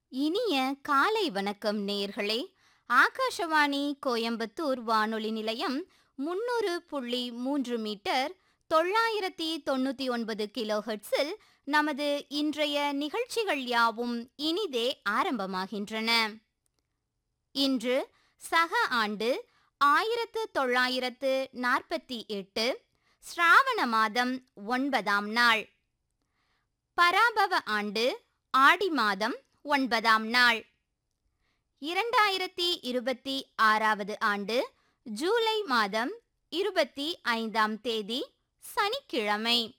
இனிய காலை வணக்கம் நேயர்களே ஆகாஷவாணி கோயம்புத்தூர் வானொலி நிலையம் முன்னூறு புள்ளி மூன்று மீட்டர் தொள்ளாயிரத்தி தொண்ணூத்தி ஒன்பது கிலோ ஹெர்ட்ஸில் நமது இன்றைய நிகழ்ச்சிகள் யாவும் இனிதே ஆரம்பமாகின்றன இன்று சக ஆண்டு ஆயிரத்து தொள்ளாயிரத்து நாற்பத்தி எட்டு ஸ்ராவண மாதம் ஒன்பதாம் நாள் பராபவ ஆண்டு ஆடி மாதம் ஒன்பதாம் நாள் இரண்டாயிரத்தி இருபத்தி ஆறாவது ஆண்டு ஜூலை மாதம் இருபத்தி ஐந்தாம் தேதி சனிக்கிழமை